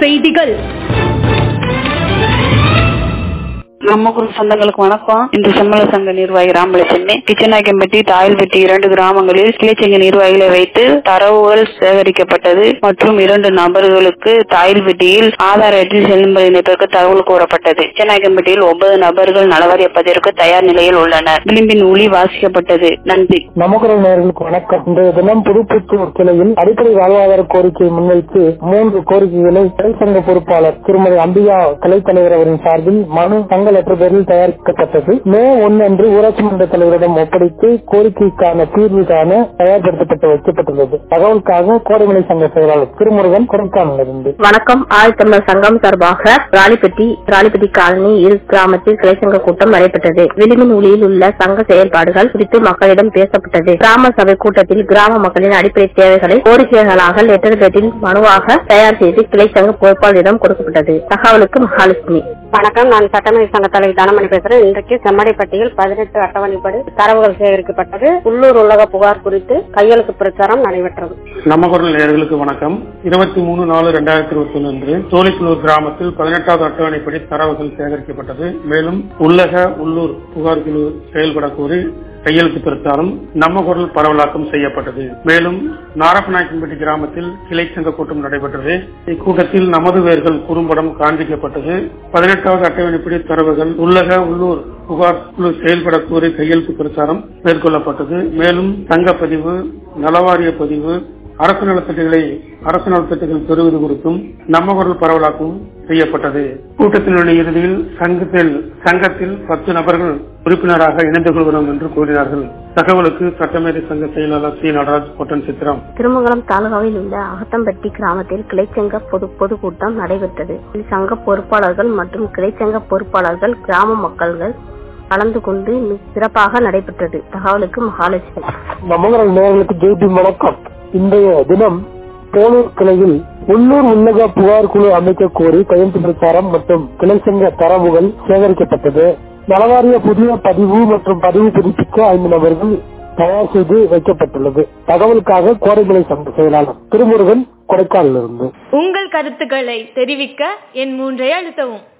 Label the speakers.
Speaker 1: செய்திகள்
Speaker 2: நம்மக்குள் சொந்தங்களுக்கு வணக்கம் இன்று செம்மல சங்க நிர்வாகி ராமலட்சுமி கிச்சனாக்கம்பட்டி தாயல்பட்டி இரண்டு கிராமங்களில் கிளைச்சங்க நிர்வாகிகளை வைத்து தரவுகள் சேகரிக்கப்பட்டது மற்றும் இரண்டு நபர்களுக்கு தாயல்பட்டியில் ஆதார் அட்டை செல்லும்படி இணைப்பிற்கு தகவல் கூறப்பட்டது கிச்சனாக்கம்பட்டியில் ஒன்பது நபர்கள் நலவாரிய பதிவிற்கு தயார் நிலையில் உள்ளனர் விளிம்பின் ஒளி வாசிக்கப்பட்டது நன்றி
Speaker 3: நமக்குரல் நேயர்களுக்கு வணக்கம் இன்றைய தினம் புதுப்புத்தூர் கிளையில் அடிப்படை வாழ்வாதார கோரிக்கையை முன்வைத்து மூன்று கோரிக்கைகளை கிளை சங்க பொறுப்பாளர் திருமதி அம்பிகா கிளை தலைவர் அவரின் சார்பில் மனு தங்க லெட்டர் பேரில் தயாரிக்கப்பட்டது மே ஒன்று அன்று ஊராட்சி மன்ற தலைவரிடம் ஒப்படைத்து கோரிக்கைக்கான தீர்வு காண தயார்படுத்தப்பட்டு வைக்கப்பட்டுள்ளது தகவலுக்காக கோடைமலை சங்க செயலாளர் திருமுருகன் கொடைக்கானலிருந்து
Speaker 4: வணக்கம் ஆழ்த்தமிழர் சங்கம் சார்பாக ராணிப்பட்டி ராணிப்பட்டி காலனி இரு கிராமத்தில் கிளைச்சங்க கூட்டம் நடைபெற்றது விளிம்பின் ஒளியில் உள்ள சங்க செயல்பாடுகள் குறித்து மக்களிடம் பேசப்பட்டது கிராம சபை கூட்டத்தில் கிராம மக்களின் அடிப்படை தேவைகளை கோரிக்கைகளாக லெட்டர் பேட்டில் மனுவாக தயார் செய்து கிளைச்சங்க பொறுப்பாளரிடம் கொடுக்கப்பட்டது தகவலுக்கு மகாலட்சுமி
Speaker 5: வணக்கம் நான் சட்டமன்ற சங்க தலைவர் தனமணி பேசுறேன் இன்றைக்கு செம்மடைப்பட்டியில் பதினெட்டு அட்டவணைப்படி தரவுகள் சேகரிக்கப்பட்டது உள்ளூர் உலக புகார் குறித்து கையெழுத்து பிரச்சாரம் நடைபெற்றது
Speaker 6: நம்ம குரல் நேயர்களுக்கு வணக்கம் இருபத்தி மூணு நாலு ரெண்டாயிரத்தி இருபத்தி ஒன்று அன்று தோழிக்குளூர் கிராமத்தில் பதினெட்டாவது அட்டவணைப்படி தரவுகள் சேகரிக்கப்பட்டது மேலும் உள்ளக உள்ளூர் புகார் குழு செயல்பட கோரி கையெழுத்து பிரச்சாரம் நம்ம குரல் பரவலாக்கம் செய்யப்பட்டது மேலும் நாரப்பநாயக்கன்பட்டி கிராமத்தில் கிளை சங்க கூட்டம் நடைபெற்றது இக்கூட்டத்தில் நமது வேர்கள் குறும்படம் காண்பிக்கப்பட்டது பதினெட்டாவது அட்டவணைப்படி தரவுகள் உள்ளக உள்ளூர் புகார் குழு செயல்பட கோரி கையெழுத்து பிரச்சாரம் மேற்கொள்ளப்பட்டது மேலும் தங்கப்பதிவு நலவாரிய பதிவு அரசு நலத்திட்டங்களை அரசு நலத்திட்டங்கள் பெறுவது குறித்தும் நம்ம குரல் பரவலாக்கம் செய்யப்பட்டது கூட்டத்தினுடைய இறுதியில் சங்கத்தில் சங்கத்தில் பத்து நபர்கள் உறுப்பினராக இணைந்து கொள்கிறோம் என்று கூறினார்கள் தகவலுக்கு சட்டமேதை சங்க செயலாளர் சி நடராஜ் பொட்டன் சித்திரம்
Speaker 4: திருமங்கலம் தாலுகாவில் உள்ள அகத்தம்பட்டி கிராமத்தில் கிளைச்சங்க பொது பொதுக்கூட்டம் நடைபெற்றது இதில் சங்க பொறுப்பாளர்கள் மற்றும் கிளைச்சங்க பொறுப்பாளர்கள் கிராம மக்கள்கள் கலந்து கொண்டு மிக சிறப்பாக நடைபெற்றது தகவலுக்கு மகாலட்சுமி
Speaker 3: நமக்குரல் நேயர்களுக்கு ஜெய்பி வணக்கம் இன்றைய தினம் போலூர் கிளையில் உள்ளூர் உள்ளக புகார் குழு அமைக்க கோரி கையெழுத்து பிரச்சாரம் மற்றும் கிளை சங்க தரவுகள் சேகரிக்கப்பட்டது நலவாரிய புதிய பதிவு மற்றும் பதிவு புதுப்பிக்க ஐந்து நபர்கள் தயார் செய்து வைக்கப்பட்டுள்ளது தகவலுக்காக கோடைமலை சங்க செயலாளர் திருமுருகன் கொடைக்கானலிருந்து
Speaker 1: உங்கள் கருத்துக்களை தெரிவிக்க என் மூன்றை அழுத்தவும்